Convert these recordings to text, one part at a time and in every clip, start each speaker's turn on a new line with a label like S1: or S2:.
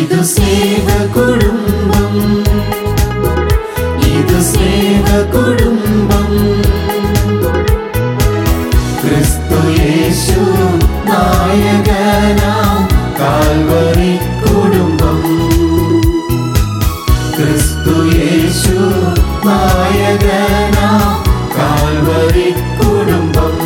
S1: ഇത് സ്നേഹ കുടുംബം ഇത് സ്നേഹ കുടുംബം ക്രിസ്തു യേശു നായകനാം കാൽവറി കുടുംബം ക്രിസ്തു യേശു നായകനാം കാൽവറി കുടുംബം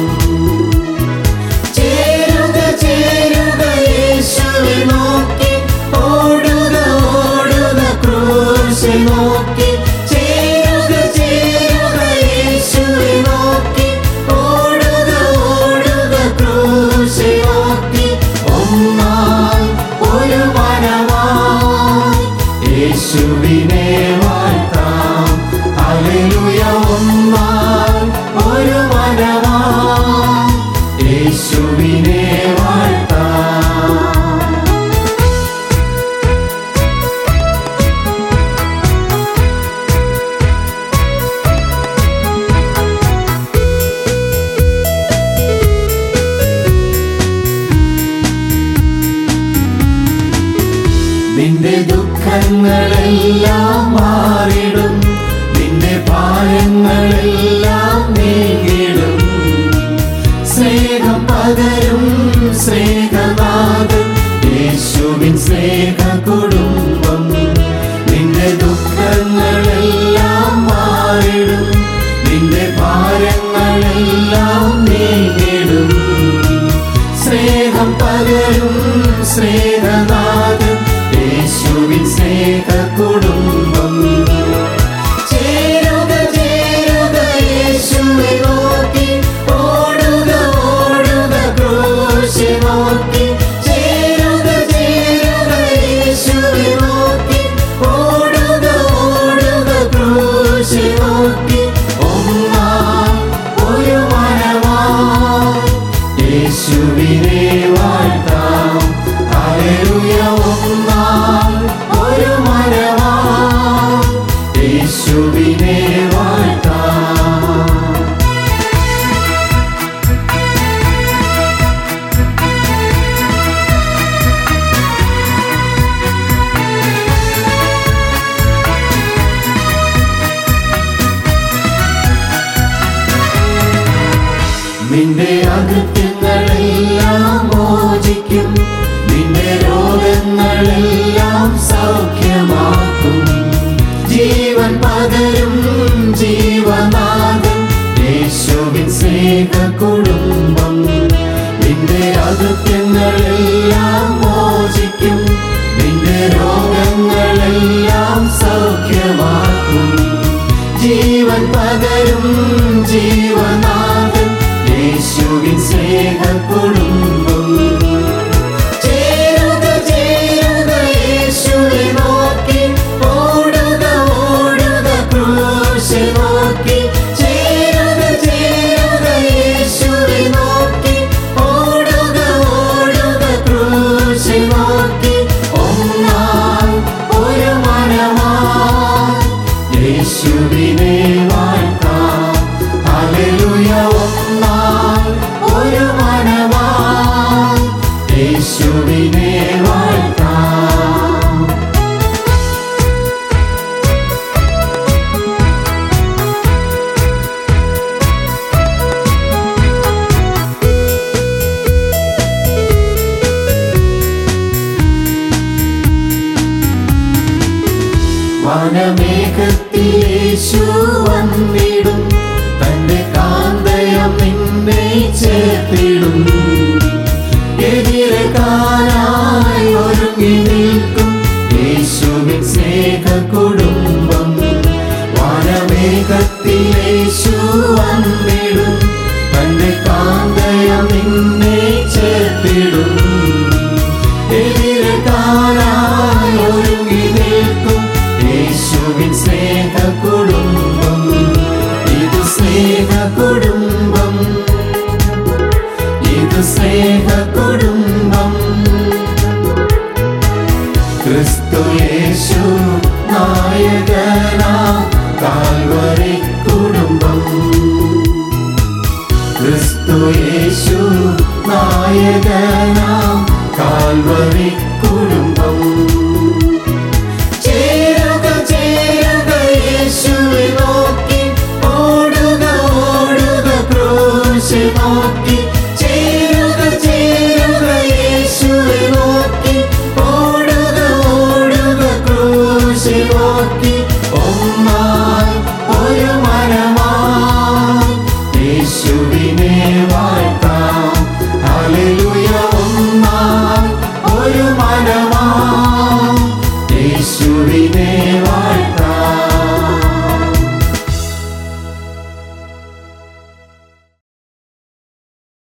S1: ചേരുക ചേരുക യേശുവെ നോക്കി ഓടുക ഓടുക ക്രൂശെ നോക്കി ചേരുക ചേരുക യേശുവെ നോക്കി ഓടുക ഓടുക ക്രൂശെ നോക്കി ഒന്നായി ഒരു മനമായി യേശുവിനെ വാഴ്ത്താം ഹല്ലേലൂയ ഒന്നായി ഒരു മനമായി യേശുവിനെ വാഴ്ത്താം നിന്റെ ദുഃഖങ്ങളെല്ലാം മാറിടും നിന്റെ ഭാരങ്ങളെല്ലാം നീങ്ങിടും സ്നേഹം പകരും സ്നേഹനാഥൻ യേശുവിൻ സ്നേഹ കുടുംബം നിന്റെ ദുഃഖങ്ങളെല്ലാം മാറിടും നിന്റെ ഭാരങ്ങളെല്ലാം നീങ്ങിടും സ്നേഹം പകരും സ്നേഹനാഥൻ യേശുവിൻ സ്നേഹ കുടുംബം ചേരുക ചേരുക യേശുവെ നോക്കി ഓടുക ഓടുക ക്രൂശെ നോക്കി ചേരുക ചേരുക യേശുവെ നോക്കി ഓടുക ഓടുക ക്രൂശെ നോക്കി ഒന്നായി ഒരു മനമായി യേശുവിനെ വാഴ്ത്താം ഹല്ലേലൂയ ഒന്നായി ഒരു മനമായി യേശുവിനെ വാഴ്ത്താം നിന്റെ അകൃത്യങ്ങളെല്ലാം മോചിക്കും നിന്റെ രോഗങ്ങളെല്ലാം സൗഖ്യമാക്കും ജീവൻ പകരും ജീവനാഥൻ യേശുവിൻ സ്നേഹ കുടുംബം നിന്റെ അകൃത്യങ്ങളെല്ലാം മോചിക്കും നിന്റെ രോഗങ്ങളെല്ലാം സൗഖ്യമാക്കും ജീവൻ പകരും ജീവനാഥൻ യേശുവിൻ സ്നേഹ കുടുംബം ചേരുക ചേരുക യേശുവെ നോക്കി ഓടുക ഓടുക ക്രൂശെ നോക്കി ചേരുക ചേരുക യേശുവെ നോക്കി ഓടുക ഓടുക ക്രൂശെ നോക്കി ഒന്നായി ഒരു മനമായി യേശുവിനെ വാഴ്ത്താം ഹല്ലേലൂയ ഒന്നായി ഒരു മനമായി യേശുവിനെ വാഴ്ത്താം വനമേഘത്തിലേശു വന്നിടും തന്റെ കാന്തയം നിന്നെ ചേർത്തിടും എതിരക്കാരായി ഒരുങ്ങി നിൽക്കും യേശുവിൻ സ്നേഹ കുടുംബം വനമേഘത്തിലേശു വന്നിടും തന്റെ കാന്തയം നിന്നെ ചേർത്തിടും എതിരക്കാരായി ഒരുങ്ങി നിൽക്കും യേശുവിൻ സ്നേഹ കുടുംബം ഇത് സ്നേഹ കുടുംബം ഇത് സ്നേഹ കുടുംബം ക്രിസ്തു യേശു നായകനാ കാൽവറി കുടുംബം ക്രിസ്തു യേശു നായകന